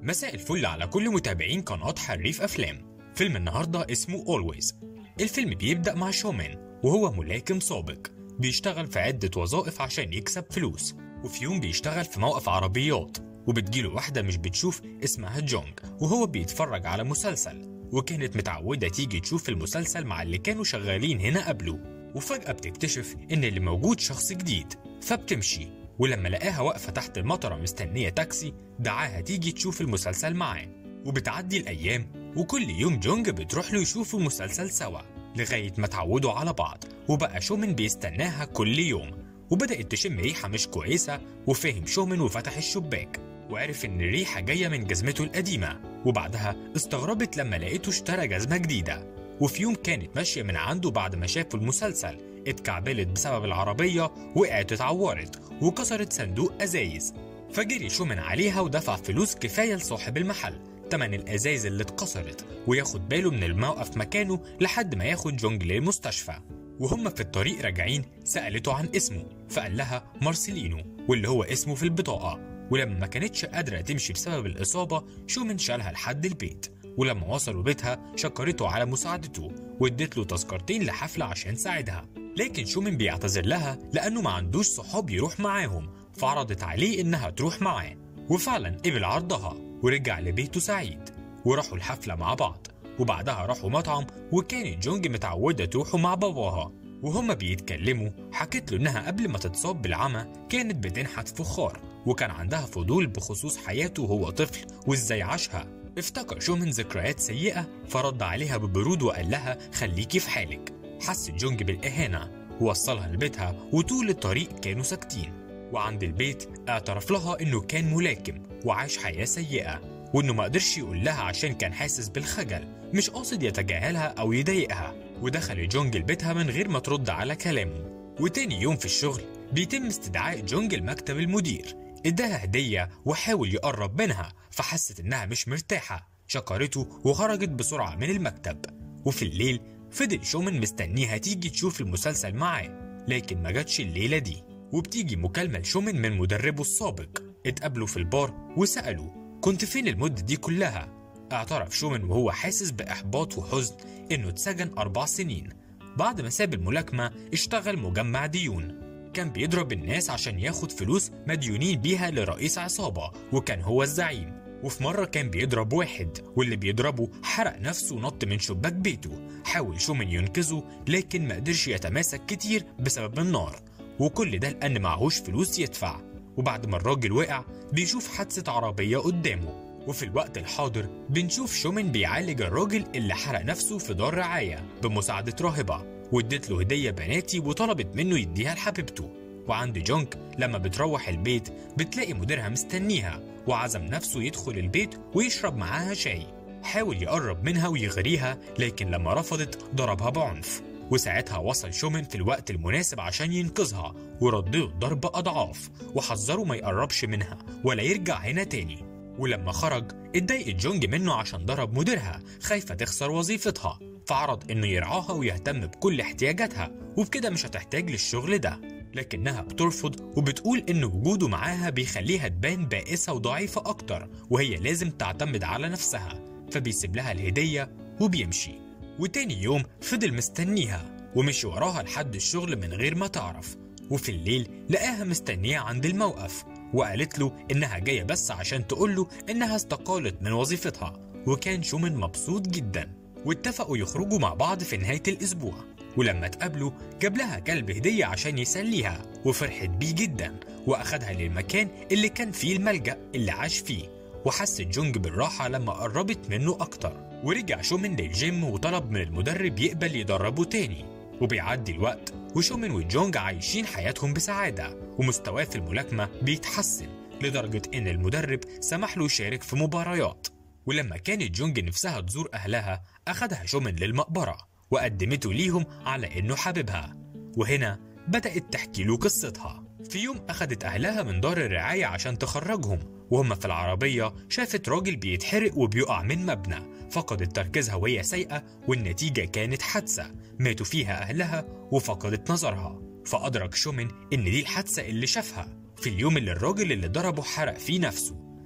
مساء الفل على كل متابعين قناة حريف أفلام فيلم النهاردة اسمه Always الفيلم بيبدأ مع شومان وهو ملاكم سابق بيشتغل في عدة وظائف عشان يكسب فلوس وفي يوم بيشتغل في موقف عربيات وبتجيله واحدة مش بتشوف اسمها جونج وهو بيتفرج على مسلسل وكانت متعودة تيجي تشوف المسلسل مع اللي كانوا شغالين هنا قبله وفجأة بتكتشف إن اللي موجود شخص جديد فبتمشي ولما لقاها واقفة تحت المطرة مستنية تاكسي دعاها تيجي تشوف المسلسل معاه وبتعدي الأيام وكل يوم جونج بتروح له يشوفوا المسلسل سوا لغاية ما اتعودوا على بعض وبقى شومن بيستناها كل يوم وبدأت تشم ريحة مش كويسة وفهم شومن وفتح الشباك وعرف إن الريحة جاية من جزمته القديمة وبعدها استغربت لما لقيته اشترى جزمة جديدة وفي يوم كانت ماشية من عنده بعد ما شافوا المسلسل اتكعبلت بسبب العربية وقعت اتعورت وكسرت صندوق أزايز فجري شومن عليها ودفع فلوس كفاية لصاحب المحل تمن الأزايز اللي اتكسرت وياخد باله من الموقف مكانه لحد ما ياخد جونج للمستشفى وهم في الطريق راجعين سألته عن اسمه فقال لها مارسيلينو واللي هو اسمه في البطاقة ولما ما كانتش قادرة تمشي بسبب الإصابة شومن شالها لحد البيت ولما وصلوا بيتها شكرته على مساعدته وادت له تذكرتين لحفلة عشان ساعدها لكن شومن بيعتذر لها لأنه ما عندوش صحاب يروح معاهم فعرضت عليه إنها تروح معاه وفعلا قبل عرضها ورجع لبيته سعيد وراحوا الحفلة مع بعض وبعدها راحوا مطعم وكانت جونج متعودة تروحوا مع باباها وهما بيتكلموا حكت له إنها قبل ما تتصاب بالعمى كانت بتنحت فخار وكان عندها فضول بخصوص حياته وهو طفل وإزاي عاشها افتكر شومن ذكريات سيئة فرد عليها ببرود وقال لها خليكي في حالك حست جونج بالإهانة ووصلها لبيتها وطول الطريق كانوا ساكتين وعند البيت اعترف لها إنه كان ملاكم وعاش حياة سيئة وإنه ما قدرش يقول لها عشان كان حاسس بالخجل مش قاصد يتجاهلها أو يضايقها ودخل جونج لبيتها من غير ما ترد على كلامه وتاني يوم في الشغل بيتم استدعاء جونج لمكتب المدير اداها هدية وحاول يقرب منها فحست انها مش مرتاحة شكرته وخرجت بسرعة من المكتب وفي الليل فضل شومن مستنيها تيجي تشوف المسلسل معاه لكن ما جاتش الليلة دي وبتيجي مكالمة لشومن من مدربه السابق اتقابلوا في البار وسألوا كنت فين المدة دي كلها؟ اعترف شومن وهو حاسس بإحباط وحزن إنه اتسجن أربع سنين بعد ما ساب الملاكمة اشتغل مجمع ديون كان بيضرب الناس عشان ياخد فلوس مديونين بيها لرئيس عصابة وكان هو الزعيم وفي مرة كان بيضرب واحد واللي بيضربه حرق نفسه ونط من شباك بيته حاول شومن ينقذه لكن ما قدرش يتماسك كتير بسبب النار وكل ده لأن معهوش فلوس يدفع وبعد ما الراجل وقع بيشوف حادثة عربية قدامه وفي الوقت الحاضر بنشوف شومن بيعالج الراجل اللي حرق نفسه في دار رعاية بمساعدة راهبة وادت له هدية بناتي وطلبت منه يديها لحبيبته وعند جونك لما بتروح البيت بتلاقي مديرها مستنيها وعزم نفسه يدخل البيت ويشرب معاها شاي حاول يقرب منها ويغريها لكن لما رفضت ضربها بعنف وساعتها وصل شومن في الوقت المناسب عشان ينقذها وردله الضرب أضعاف وحذره ما يقربش منها ولا يرجع هنا تاني ولما خرج اتضايقت جونج منه عشان ضرب مديرها خايفة تخسر وظيفتها فعرض انه يرعاها ويهتم بكل احتياجاتها وبكده مش هتحتاج للشغل ده لكنها بترفض وبتقول ان وجوده معاها بيخليها تبان بائسة وضعيفة اكتر وهي لازم تعتمد على نفسها فبيسيب لها الهدية وبيمشي وتاني يوم فضل مستنيها ومشي وراها لحد الشغل من غير ما تعرف وفي الليل لقاها مستنية عند الموقف وقالت له إنها جاية بس عشان تقول له إنها استقالت من وظيفتها وكان شومن مبسوط جدا واتفقوا يخرجوا مع بعض في نهاية الأسبوع ولما اتقابلوا جاب لها كلب هدية عشان يسليها وفرحت بيه جدا وأخدها للمكان اللي كان فيه الملجأ اللي عاش فيه وحست جونج بالراحة لما قربت منه أكتر ورجع شومن للجيم وطلب من المدرب يقبل يدربه تاني وبيعدي الوقت وشومن وجونج عايشين حياتهم بسعادة ومستواه في الملاكمة بيتحسن لدرجة إن المدرب سمح له يشارك في مباريات ولما كانت جونج نفسها تزور أهلها أخدها شومن للمقبرة وقدمته ليهم على إنه حبيبها وهنا بدأت تحكي له قصتها في يوم أخدت أهلها من دار الرعاية عشان تخرجهم وهم في العربية شافت راجل بيتحرق وبيقع من مبنى فقدت تركيزها وهي سايقة والنتيجة كانت حادثة ماتوا فيها أهلها وفقدت نظرها فأدرك شومن إن دي الحادثة اللي شافها في اليوم اللي الراجل اللي ضربه حرق فيه نفسه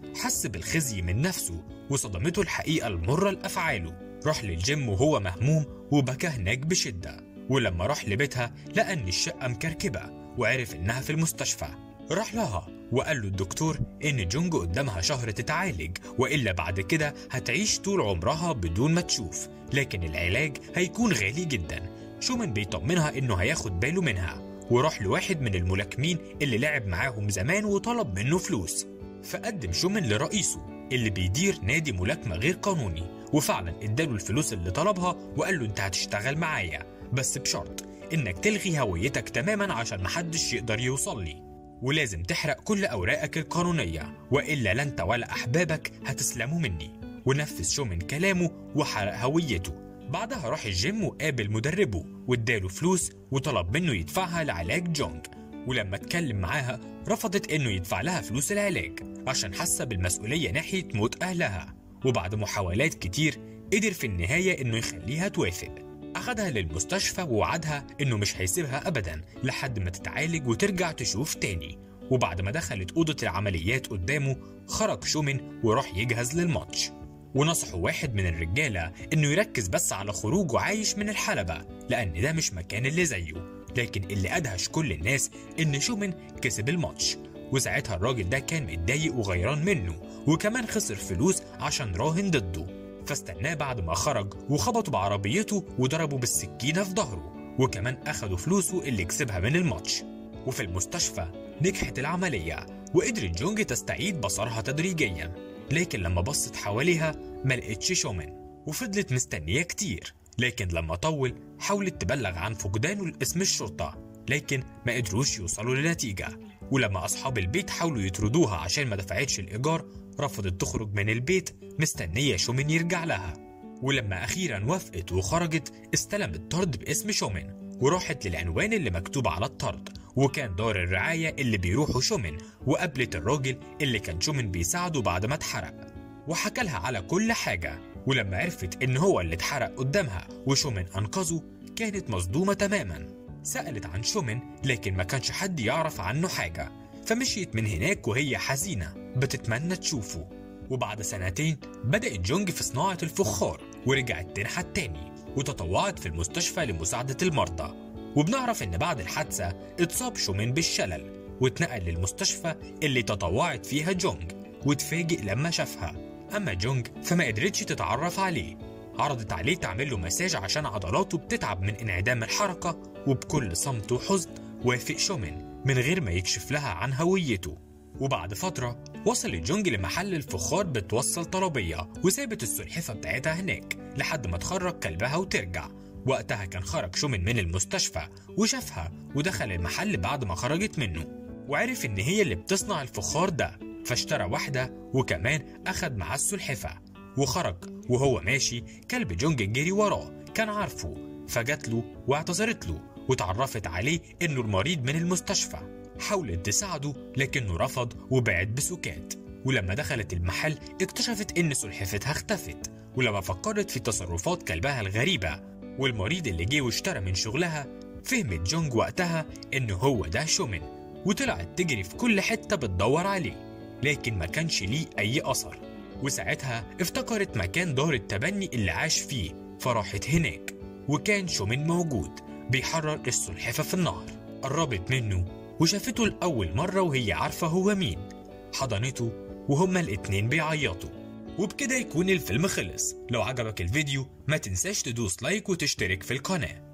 حس بالخزي من نفسه وصدمته الحقيقة المرة لأفعاله راح للجيم وهو مهموم وبكى هناك بشدة ولما راح لبيتها لقى إن الشقة مكركبة وعرف إنها في المستشفى راح لها وقال له الدكتور إن جونج قدامها شهر تتعالج وإلا بعد كده هتعيش طول عمرها بدون ما تشوف لكن العلاج هيكون غالي جدا شومان بيطمنها إنه هياخد باله منها وراح لواحد من الملاكمين اللي لعب معاهم زمان وطلب منه فلوس فقدم شومان لرئيسه اللي بيدير نادي ملاكمة غير قانوني وفعلا اداله الفلوس اللي طلبها وقال له انت هتشتغل معايا بس بشرط انك تلغي هويتك تماما عشان محدش يقدر يوصل لي ولازم تحرق كل اوراقك القانونية والا لا انت ولا احبابك هتسلموا مني ونفذ شومان كلامه وحرق هويته بعدها راح الجيم وقابل مدربه واداله فلوس وطلب منه يدفعها لعلاج جونج ولما اتكلم معاها رفضت انه يدفع لها فلوس العلاج عشان حاسه بالمسؤوليه ناحيه موت اهلها وبعد محاولات كتير قدر في النهايه انه يخليها توافق اخدها للمستشفى ووعدها انه مش هيسيبها ابدا لحد ما تتعالج وترجع تشوف تاني وبعد ما دخلت اوضه العمليات قدامه خرج شومن وراح يجهز للماتش ونصحوا واحد من الرجالة إنه يركز بس على خروجه عايش من الحلبة لأن ده مش مكان اللي زيه لكن اللي أدهش كل الناس إن شومن كسب الماتش وساعتها الراجل ده كان متضايق وغيران منه وكمان خسر فلوس عشان راهن ضده فاستناه بعد ما خرج وخبطوا بعربيته وضربوا بالسكينة في ظهره وكمان أخدوا فلوسه اللي كسبها من الماتش وفي المستشفى نجحت العملية وقدرت جونج تستعيد بصرها تدريجيا لكن لما بصت حواليها ما لقتش شومان وفضلت مستنية كتير لكن لما طول حاولت تبلغ عن فقدانه لاسم الشرطة لكن ما قدروش يوصلوا لنتيجة ولما أصحاب البيت حاولوا يطردوها عشان ما دفعتش الإيجار رفضت تخرج من البيت مستنية شومن يرجع لها ولما أخيرا وافقت وخرجت استلمت طرد باسم شومن وراحت للعنوان اللي مكتوب على الطرد وكان دار الرعاية اللي بيروحوا شومن وقابلت الراجل اللي كان شومن بيساعده بعد ما اتحرق وحكى لها على كل حاجة ولما عرفت إن هو اللي اتحرق قدامها وشومن أنقذه كانت مصدومة تماما سألت عن شومن لكن ما كانش حد يعرف عنه حاجة فمشيت من هناك وهي حزينة بتتمنى تشوفه وبعد سنتين بدأت جونج في صناعة الفخار ورجعت تنحت تاني وتطوعت في المستشفى لمساعدة المرضى وبنعرف إن بعد الحادثة اتصاب شومين بالشلل واتنقل للمستشفى اللي تطوعت فيها جونج واتفاجئ لما شافها أما جونج فما قدرتش تتعرف عليه عرضت عليه تعمل له مساج عشان عضلاته بتتعب من انعدام الحركة وبكل صمت وحزن وافق شومين من غير ما يكشف لها عن هويته وبعد فترة وصل جونج لمحل الفخار بتوصل طلبية وسابت السلحفة بتاعتها هناك لحد ما تخرج كلبها وترجع وقتها كان خرج شومن من المستشفى وشافها ودخل المحل بعد ما خرجت منه وعرف ان هي اللي بتصنع الفخار ده فاشترى واحدة وكمان أخد معاه السلحفة وخرج وهو ماشي كلب جونج جري وراه كان عارفه فجت له واعتذرت له وتعرفت عليه انه المريض من المستشفى حاولت تساعده لكنه رفض وبعد بسكات ولما دخلت المحل اكتشفت ان سلحفتها اختفت ولما فكرت في تصرفات كلبها الغريبة والمريض اللي جه واشترى من شغلها فهمت جونج وقتها ان هو ده شومن وطلعت تجري في كل حتة بتدور عليه لكن ما كانش ليه اي اثر وساعتها افتكرت مكان دار التبني اللي عاش فيه فراحت هناك وكان شومن موجود بيحرر السلحفة في النهر قربت منه وشافته لأول مرة وهي عارفة هو مين حضنته وهما الاتنين بيعيطوا وبكده يكون الفيلم خلص لو عجبك الفيديو ما تنساش تدوس لايك وتشترك في القناة